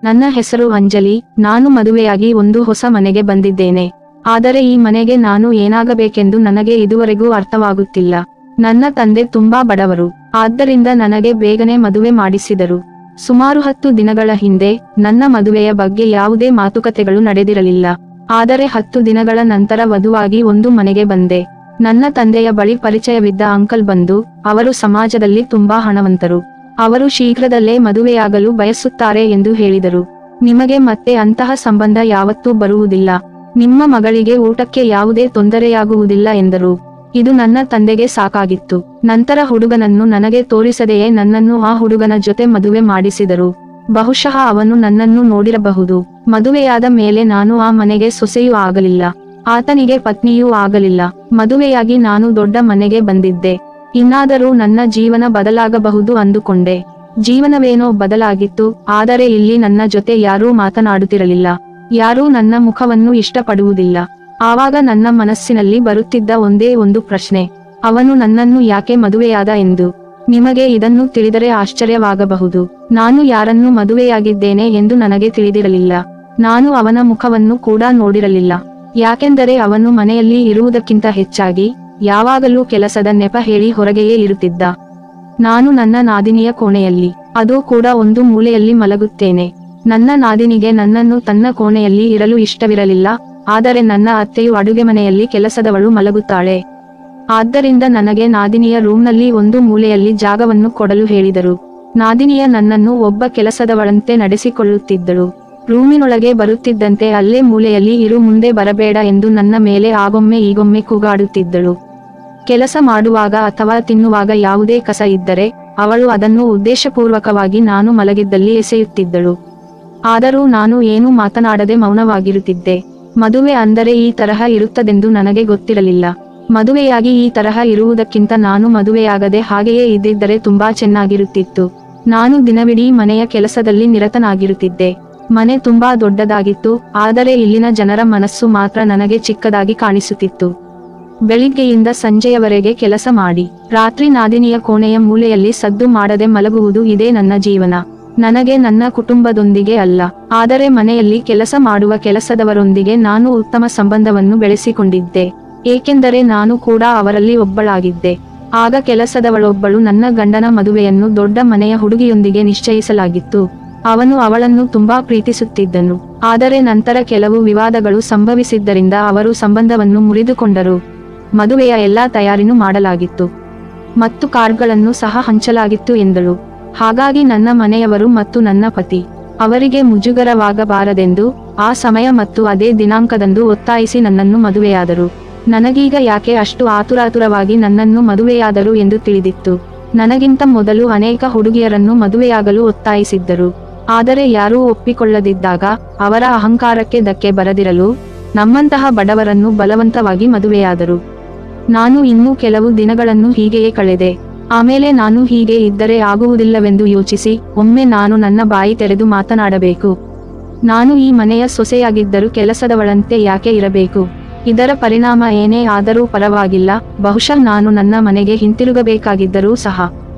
ನನ್ನ ಹೆಸರು ಅಂಜಲಿ ನಾನು ಮದುವೆಯಾಗಿ ಒಂದು ಹೊಸ ಮನೆಗೆ ಬಂದಿದ್ದೇನೆ ಆದರೆ ಈ ಮನೆಗೆ ನಾನು ಏನಾಗಬೇಕೆಂದು ನನಗೆ ಇದುವರೆಗೂ ಅರ್ಥವಾಗುತ್ತಿಲ್ಲ ನನ್ನ ತಂದೆ ತುಂಬಾ ಬಡವರು ಆದ್ದರಿಂದ ನನಗೆ ಬೇಗನೆ ಮದುವೆ ಮಾಡಿಸಿದರು ಸುಮಾರು ಹತ್ತು ದಿನಗಳ ಹಿಂದೆ ನನ್ನ ಮದುವೆಯ ಬಗ್ಗೆ ಯಾವುದೇ ಮಾತುಕತೆಗಳು ನಡೆದಿರಲಿಲ್ಲ ಆದರೆ ಹತ್ತು ದಿನಗಳ ನಂತರ ವಧುವಾಗಿ ಒಂದು ಮನೆಗೆ ಬಂದೆ ನನ್ನ ತಂದೆಯ ಬಳಿ ಪರಿಚಯವಿದ್ದ ಅಂಕಲ್ ಬಂದು ಅವರು ಸಮಾಜದಲ್ಲಿ ತುಂಬಾ ಹಣವಂತರು ಅವರು ಶೀಘ್ರದಲ್ಲೇ ಮದುವೆಯಾಗಲು ಬಯಸುತ್ತಾರೆ ಎಂದು ಹೇಳಿದರು ನಿಮಗೆ ಮತ್ತೆ ಅಂತಹ ಸಂಬಂಧ ಯಾವತ್ತೂ ಬರುವುದಿಲ್ಲ ನಿಮ್ಮ ಮಗಳಿಗೆ ಊಟಕ್ಕೆ ಯಾವುದೇ ತೊಂದರೆಯಾಗುವುದಿಲ್ಲ ಎಂದರು ಇದು ನನ್ನ ತಂದೆಗೆ ಸಾಕಾಗಿತ್ತು ನಂತರ ಹುಡುಗನನ್ನು ನನಗೆ ತೋರಿಸದೆಯೇ ನನ್ನನ್ನು ಆ ಹುಡುಗನ ಜೊತೆ ಮದುವೆ ಮಾಡಿಸಿದರು ಬಹುಶಃ ಅವನು ನನ್ನನ್ನು ನೋಡಿರಬಹುದು ಮದುವೆಯಾದ ಮೇಲೆ ನಾನು ಆ ಮನೆಗೆ ಸೊಸೆಯೂ ಆಗಲಿಲ್ಲ ಆತನಿಗೆ ಪತ್ನಿಯೂ ಆಗಲಿಲ್ಲ ಮದುವೆಯಾಗಿ ನಾನು ದೊಡ್ಡ ಮನೆಗೆ ಬಂದಿದ್ದೆ ಇನ್ನಾದರೂ ನನ್ನ ಜೀವನ ಬದಲಾಗಬಹುದು ಅಂದುಕೊಂಡೆ ಜೀವನವೇನೋ ಬದಲಾಗಿತ್ತು ಆದರೆ ಇಲ್ಲಿ ನನ್ನ ಜೊತೆ ಯಾರೂ ಮಾತನಾಡುತ್ತಿರಲಿಲ್ಲ ಯಾರೂ ನನ್ನ ಮುಖವನ್ನು ಇಷ್ಟಪಡುವುದಿಲ್ಲ ಆವಾಗ ನನ್ನ ಮನಸ್ಸಿನಲ್ಲಿ ಬರುತ್ತಿದ್ದ ಒಂದೇ ಒಂದು ಪ್ರಶ್ನೆ ಅವನು ನನ್ನನ್ನು ಯಾಕೆ ಮದುವೆಯಾದ ಎಂದು ನಿಮಗೆ ಇದನ್ನು ತಿಳಿದರೆ ಆಶ್ಚರ್ಯವಾಗಬಹುದು ನಾನು ಯಾರನ್ನು ಮದುವೆಯಾಗಿದ್ದೇನೆ ಎಂದು ನನಗೆ ತಿಳಿದಿರಲಿಲ್ಲ ನಾನು ಅವನ ಮುಖವನ್ನು ಕೂಡ ನೋಡಿರಲಿಲ್ಲ ಯಾಕೆಂದರೆ ಅವನು ಮನೆಯಲ್ಲಿ ಇರುವುದಕ್ಕಿಂತ ಹೆಚ್ಚಾಗಿ ಯಾವಾಗಲೂ ಕೆಲಸದ ನೆಪ ಹೇಳಿ ಹೊರಗೆಯೇ ಇರುತ್ತಿದ್ದ ನಾನು ನನ್ನ ನಾದಿನಿಯ ಕೋಣೆಯಲ್ಲಿ ಅದು ಕೂಡ ಒಂದು ಮೂಲೆಯಲ್ಲಿ ಮಲಗುತ್ತೇನೆ ನನ್ನ ನಾದಿನಿಗೆ ನನ್ನನ್ನು ತನ್ನ ಕೋಣೆಯಲ್ಲಿ ಇರಲು ಇಷ್ಟವಿರಲಿಲ್ಲ ಆದರೆ ನನ್ನ ಅತ್ತೆಯು ಅಡುಗೆ ಮನೆಯಲ್ಲಿ ಕೆಲಸದವಳು ಮಲಗುತ್ತಾಳೆ ಆದ್ದರಿಂದ ನನಗೆ ನಾದಿನಿಯ ರೂಮ್ನಲ್ಲಿ ಒಂದು ಮೂಲೆಯಲ್ಲಿ ಜಾಗವನ್ನು ಕೊಡಲು ಹೇಳಿದರು ನಾದಿನಿಯ ನನ್ನನ್ನು ಒಬ್ಬ ಕೆಲಸದವಳಂತೆ ನಡೆಸಿಕೊಳ್ಳುತ್ತಿದ್ದಳು ರೂಮಿನೊಳಗೆ ಬರುತ್ತಿದ್ದಂತೆ ಅಲ್ಲೇ ಮೂಲೆಯಲ್ಲಿ ಇರು ಮುಂದೆ ಬರಬೇಡ ಎಂದು ನನ್ನ ಮೇಲೆ ಆಗೊಮ್ಮೆ ಈಗೊಮ್ಮೆ ಕೂಗಾಡುತ್ತಿದ್ದಳು ಕೆಲಸ ಮಾಡುವಾಗ ಅಥವಾ ತಿನ್ನುವಾಗ ಯಾವುದೇ ಕಸ ಇದ್ದರೆ ಅವಳು ಅದನ್ನು ಉದ್ದೇಶಪೂರ್ವಕವಾಗಿ ನಾನು ಮಲಗಿದ್ದಲ್ಲಿ ಎಸೆಯುತ್ತಿದ್ದಳು ಆದರೂ ನಾನು ಏನೂ ಮಾತನಾಡದೆ ಮೌನವಾಗಿರುತ್ತಿದ್ದೆ ಮದುವೆ ಅಂದರೆ ಈ ತರಹ ಇರುತ್ತದೆಂದು ನನಗೆ ಗೊತ್ತಿರಲಿಲ್ಲ ಮದುವೆಯಾಗಿ ಈ ತರಹ ಇರುವುದಕ್ಕಿಂತ ನಾನು ಮದುವೆಯಾಗದೆ ಹಾಗೆಯೇ ಇದ್ದಿದ್ದರೆ ತುಂಬಾ ಚೆನ್ನಾಗಿರುತ್ತಿತ್ತು ನಾನು ದಿನವಿಡೀ ಮನೆಯ ಕೆಲಸದಲ್ಲಿ ನಿರತನಾಗಿರುತ್ತಿದ್ದೆ ಮನೆ ತುಂಬಾ ದೊಡ್ಡದಾಗಿತ್ತು ಆದರೆ ಇಲ್ಲಿನ ಜನರ ಮನಸ್ಸು ಮಾತ್ರ ನನಗೆ ಚಿಕ್ಕದಾಗಿ ಕಾಣಿಸುತ್ತಿತ್ತು ಬೆಳಿಗ್ಗೆಯಿಂದ ಸಂಜೆಯವರೆಗೆ ಕೆಲಸ ಮಾಡಿ ರಾತ್ರಿ ನಾದಿನಿಯ ಕೋಣೆಯ ಮೂಲೆಯಲ್ಲಿ ಸದ್ದು ಮಾಡದೆ ಮಲಗುವುದು ಇದೇ ನನ್ನ ಜೀವನ ನನಗೆ ನನ್ನ ಕುಟುಂಬದೊಂದಿಗೆ ಅಲ್ಲ ಆದರೆ ಮನೆಯಲ್ಲಿ ಕೆಲಸ ಮಾಡುವ ಕೆಲಸದವರೊಂದಿಗೆ ನಾನು ಉತ್ತಮ ಸಂಬಂಧವನ್ನು ಬೆಳೆಸಿಕೊಂಡಿದ್ದೆ ಏಕೆಂದರೆ ನಾನು ಕೂಡ ಅವರಲ್ಲಿ ಒಬ್ಬಳಾಗಿದ್ದೆ ಆಗ ಕೆಲಸದವಳೊಬ್ಬಳು ನನ್ನ ಗಂಡನ ಮದುವೆಯನ್ನು ದೊಡ್ಡ ಮನೆಯ ಹುಡುಗಿಯೊಂದಿಗೆ ನಿಶ್ಚಯಿಸಲಾಗಿತ್ತು ಅವನು ಅವಳನ್ನು ತುಂಬಾ ಪ್ರೀತಿಸುತ್ತಿದ್ದನು ಆದರೆ ನಂತರ ಕೆಲವು ವಿವಾದಗಳು ಸಂಭವಿಸಿದ್ದರಿಂದ ಅವರು ಸಂಬಂಧವನ್ನು ಮುರಿದುಕೊಂಡರು ಮದುವೆಯ ಎಲ್ಲಾ ತಯಾರಿನೂ ಮಾಡಲಾಗಿತ್ತು ಮತ್ತು ಕಾರ್ಡ್ಗಳನ್ನು ಸಹ ಹಂಚಲಾಗಿತ್ತು ಎಂದಳು ಹಾಗಾಗಿ ನನ್ನ ಮನೆಯವರು ಮತ್ತು ನನ್ನ ಪತಿ ಅವರಿಗೆ ಮುಜುಗರವಾಗಬಾರದೆಂದು ಆ ಸಮಯ ಮತ್ತು ಅದೇ ದಿನಾಂಕದಂದು ಒತ್ತಾಯಿಸಿ ನನ್ನನ್ನು ಮದುವೆಯಾದರು ನನಗೀಗ ಯಾಕೆ ಅಷ್ಟು ಆತುರಾತುರವಾಗಿ ನನ್ನನ್ನು ಮದುವೆಯಾದರು ಎಂದು ತಿಳಿದಿತ್ತು ನನಗಿಂತ ಮೊದಲು ಅನೇಕ ಹುಡುಗಿಯರನ್ನು ಮದುವೆಯಾಗಲು ಒತ್ತಾಯಿಸಿದ್ದರು ಆದರೆ ಯಾರೂ ಒಪ್ಪಿಕೊಳ್ಳದಿದ್ದಾಗ ಅವರ ಅಹಂಕಾರಕ್ಕೆ ಧಕ್ಕೆ ಬರದಿರಲು ನಮ್ಮಂತಹ ಬಡವರನ್ನು ಬಲವಂತವಾಗಿ ಮದುವೆಯಾದರು ನಾನು ಇನ್ನೂ ಕೆಲವು ದಿನಗಳನ್ನು ಹೀಗೆಯೇ ಕಳೆದೆ ಆಮೇಲೆ ನಾನು ಹೀಗೆ ಇದ್ದರೆ ಆಗುವುದಿಲ್ಲವೆಂದು ಯೋಚಿಸಿ ಒಮ್ಮೆ ನಾನು ನನ್ನ ಬಾಯಿ ತೆರೆದು ಮಾತನಾಡಬೇಕು ನಾನು ಈ ಮನೆಯ ಸೊಸೆಯಾಗಿದ್ದರೂ ಕೆಲಸದವಳಂತೆ ಯಾಕೆ ಇರಬೇಕು ಇದರ ಪರಿಣಾಮ ಏನೇ ಆದರೂ ಪರವಾಗಿಲ್ಲ ಬಹುಶಃ ನಾನು ನನ್ನ ಮನೆಗೆ ಹಿಂತಿರುಗಬೇಕಾಗಿದ್ದರೂ ಸಹ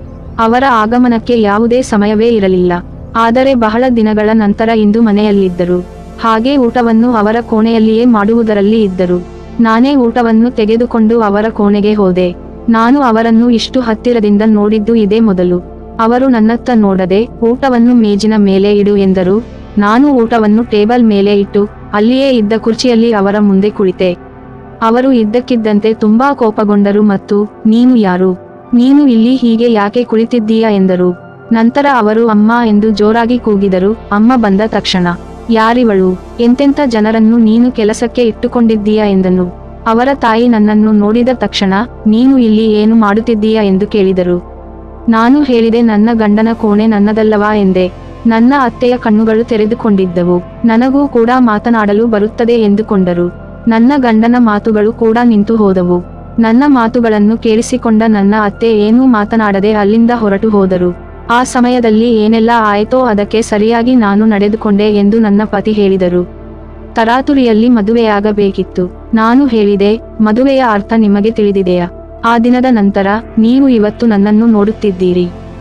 ಅವರ ಆಗಮನಕ್ಕೆ ಯಾವುದೇ ಸಮಯವೇ ಇರಲಿಲ್ಲ ಆದರೆ ಬಹಳ ದಿನಗಳ ನಂತರ ಇಂದು ಮನೆಯಲ್ಲಿದ್ದರು ಹಾಗೆ ಊಟವನ್ನು ಅವರ ಕೋಣೆಯಲ್ಲಿಯೇ ಮಾಡುವುದರಲ್ಲಿ ಇದ್ದರು ನಾನೇ ಊಟವನ್ನು ತೆಗೆದುಕೊಂಡು ಅವರ ಕೋಣೆಗೆ ಹೋದೆ ನಾನು ಅವರನ್ನು ಇಷ್ಟು ಹತ್ತಿರದಿಂದ ನೋಡಿದ್ದು ಇದೇ ಮೊದಲು ಅವರು ನನ್ನತ್ತ ನೋಡದೆ ಊಟವನ್ನು ಮೇಜಿನ ಮೇಲೆ ಇಡು ಎಂದರು ನಾನು ಊಟವನ್ನು ಟೇಬಲ್ ಮೇಲೆ ಇಟ್ಟು ಅಲ್ಲಿಯೇ ಇದ್ದ ಕುರ್ಚಿಯಲ್ಲಿ ಅವರ ಮುಂದೆ ಕುಳಿತೆ ಅವರು ಇದ್ದಕ್ಕಿದ್ದಂತೆ ತುಂಬಾ ಕೋಪಗೊಂಡರು ಮತ್ತು ನೀನು ಯಾರು ನೀನು ಇಲ್ಲಿ ಹೀಗೆ ಯಾಕೆ ಕುಳಿತಿದ್ದೀಯಾ ಎಂದರು ನಂತರ ಅವರು ಅಮ್ಮ ಎಂದು ಜೋರಾಗಿ ಕೂಗಿದರು ಅಮ್ಮ ಬಂದ ತಕ್ಷಣ ಯಾರಿವಳು ಎಂತೆಂಥ ಜನರನ್ನು ನೀನು ಕೆಲಸಕ್ಕೆ ಇಟ್ಟುಕೊಂಡಿದ್ದೀಯಾ ಎಂದನು ಅವರ ತಾಯಿ ನನ್ನನ್ನು ನೋಡಿದ ತಕ್ಷಣ ನೀನು ಇಲ್ಲಿ ಏನು ಮಾಡುತ್ತಿದ್ದೀಯಾ ಎಂದು ಕೇಳಿದರು ನಾನು ಹೇಳಿದೆ ನನ್ನ ಗಂಡನ ಕೋಣೆ ನನ್ನದಲ್ಲವಾ ಎಂದೆ ನನ್ನ ಅತ್ತೆಯ ಕಣ್ಣುಗಳು ತೆರೆದುಕೊಂಡಿದ್ದವು ನನಗೂ ಕೂಡ ಮಾತನಾಡಲು ಬರುತ್ತದೆ ಎಂದುಕೊಂಡರು ನನ್ನ ಗಂಡನ ಮಾತುಗಳು ಕೂಡ ನಿಂತು ಹೋದವು ನನ್ನ ಮಾತುಗಳನ್ನು ಕೇಳಿಸಿಕೊಂಡ ನನ್ನ ಅತ್ತೆ ಏನೂ ಮಾತನಾಡದೆ ಅಲ್ಲಿಂದ ಹೊರಟು ಹೋದರು ಆ ಸಮಯದಲ್ಲಿ ಏನೆಲ್ಲ ಆಯಿತೋ ಅದಕ್ಕೆ ಸರಿಯಾಗಿ ನಾನು ನಡೆದುಕೊಂಡೆ ಎಂದು ನನ್ನ ಪತಿ ಹೇಳಿದರು ತರಾತುರಿಯಲ್ಲಿ ಮದುವೆಯಾಗಬೇಕಿತ್ತು ನಾನು ಹೇಳಿದೆ ಮದುವೆಯ ಅರ್ಥ ನಿಮಗೆ ತಿಳಿದಿದೆಯಾ ಆ ದಿನದ ನಂತರ ನೀವು ಇವತ್ತು ನನ್ನನ್ನು ನೋಡುತ್ತಿದ್ದೀರಿ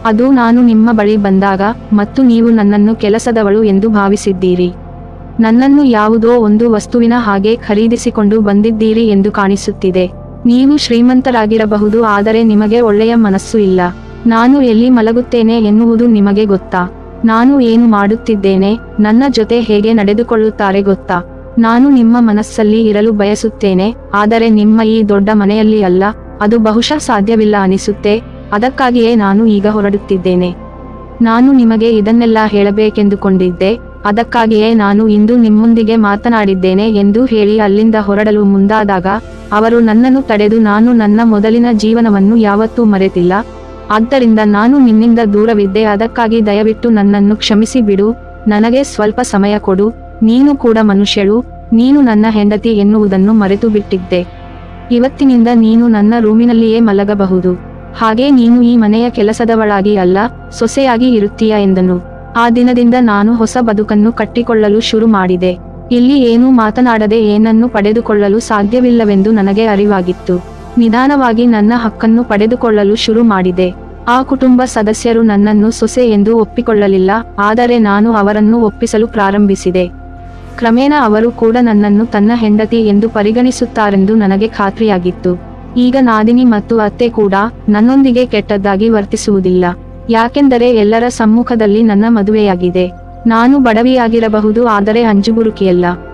ಅದು ನಾನು ನಿಮ್ಮ ಬಳಿ ಬಂದಾಗ ಮತ್ತು ನೀವು ನನ್ನನ್ನು ಕೆಲಸದವಳು ಎಂದು ಭಾವಿಸಿದ್ದೀರಿ ನನ್ನನ್ನು ಯಾವುದೋ ಒಂದು ವಸ್ತುವಿನ ಹಾಗೆ ಖರೀದಿಸಿಕೊಂಡು ಬಂದಿದ್ದೀರಿ ಎಂದು ಕಾಣಿಸುತ್ತಿದೆ ನೀವು ಶ್ರೀಮಂತರಾಗಿರಬಹುದು ಆದರೆ ನಿಮಗೆ ಒಳ್ಳೆಯ ಮನಸ್ಸು ಇಲ್ಲ ನಾನು ಎಲ್ಲಿ ಮಲಗುತ್ತೇನೆ ಎನ್ನುವುದು ನಿಮಗೆ ಗೊತ್ತಾ ನಾನು ಏನು ಮಾಡುತ್ತಿದ್ದೇನೆ ನನ್ನ ಜೊತೆ ಹೇಗೆ ನಡೆದುಕೊಳ್ಳುತ್ತಾರೆ ಗೊತ್ತಾ ನಾನು ನಿಮ್ಮ ಮನಸ್ಸಲ್ಲಿ ಇರಲು ಬಯಸುತ್ತೇನೆ ಆದರೆ ನಿಮ್ಮ ಈ ದೊಡ್ಡ ಮನೆಯಲ್ಲಿ ಅಲ್ಲ ಅದು ಬಹುಶಃ ಸಾಧ್ಯವಿಲ್ಲ ಅನಿಸುತ್ತೆ ಅದಕ್ಕಾಗಿಯೇ ನಾನು ಈಗ ಹೊರಡುತ್ತಿದ್ದೇನೆ ನಾನು ನಿಮಗೆ ಇದನ್ನೆಲ್ಲ ಹೇಳಬೇಕೆಂದುಕೊಂಡಿದ್ದೆ ಅದಕ್ಕಾಗಿಯೇ ನಾನು ಇಂದು ನಿಮ್ಮೊಂದಿಗೆ ಮಾತನಾಡಿದ್ದೇನೆ ಎಂದು ಹೇಳಿ ಅಲ್ಲಿಂದ ಹೊರಡಲು ಮುಂದಾದಾಗ ಅವರು ನನ್ನನ್ನು ತಡೆದು ನಾನು ನನ್ನ ಮೊದಲಿನ ಜೀವನವನ್ನು ಯಾವತ್ತೂ ಮರೆತಿಲ್ಲ ಆದ್ದರಿಂದ ನಾನು ನಿನ್ನಿಂದ ದೂರವಿದ್ದೆ ಅದಕ್ಕಾಗಿ ದಯವಿಟ್ಟು ನನ್ನನ್ನು ಕ್ಷಮಿಸಿ ಬಿಡು ನನಗೆ ಸ್ವಲ್ಪ ಸಮಯ ಕೊಡು ನೀನು ಕೂಡ ಮನುಷ್ಯಳು ನೀನು ನನ್ನ ಹೆಂಡತಿ ಎನ್ನುವುದನ್ನು ಮರೆತು ಬಿಟ್ಟಿದ್ದೆ ಇವತ್ತಿನಿಂದ ನೀನು ನನ್ನ ರೂಮಿನಲ್ಲಿಯೇ ಮಲಗಬಹುದು ಹಾಗೆ ನೀನು ಈ ಮನೆಯ ಕೆಲಸದವಳಾಗಿ ಅಲ್ಲ ಸೊಸೆಯಾಗಿ ಇರುತ್ತೀಯ ಎಂದನು ಆ ದಿನದಿಂದ ನಾನು ಹೊಸ ಬದುಕನ್ನು ಕಟ್ಟಿಕೊಳ್ಳಲು ಶುರು ಮಾಡಿದೆ ಇಲ್ಲಿ ಏನೂ ಮಾತನಾಡದೆ ಏನನ್ನು ಪಡೆದುಕೊಳ್ಳಲು ಸಾಧ್ಯವಿಲ್ಲವೆಂದು ನನಗೆ ಅರಿವಾಗಿತ್ತು ನಿಧಾನವಾಗಿ ನನ್ನ ಹಕ್ಕನ್ನು ಪಡೆದುಕೊಳ್ಳಲು ಶುರು ಮಾಡಿದೆ ಆ ಕುಟುಂಬ ಸದಸ್ಯರು ನನ್ನನ್ನು ಸೊಸೆ ಎಂದು ಒಪ್ಪಿಕೊಳ್ಳಲಿಲ್ಲ ಆದರೆ ನಾನು ಅವರನ್ನು ಒಪ್ಪಿಸಲು ಪ್ರಾರಂಭಿಸಿದೆ ಕ್ರಮೇಣ ಅವರು ಕೂಡ ನನ್ನನ್ನು ತನ್ನ ಹೆಂಡತಿ ಎಂದು ಪರಿಗಣಿಸುತ್ತಾರೆಂದು ನನಗೆ ಖಾತ್ರಿಯಾಗಿತ್ತು ಈಗ ನಾದಿನಿ ಮತ್ತು ಅತ್ತೆ ಕೂಡ ನನ್ನೊಂದಿಗೆ ಕೆಟ್ಟದ್ದಾಗಿ ವರ್ತಿಸುವುದಿಲ್ಲ ಯಾಕೆಂದರೆ ಎಲ್ಲರ ಸಮ್ಮುಖದಲ್ಲಿ ನನ್ನ ಮದುವೆಯಾಗಿದೆ ನಾನು ಬಡವಿಯಾಗಿರಬಹುದು ಆದರೆ ಅಂಜುಬುರುಕಿಯಲ್ಲ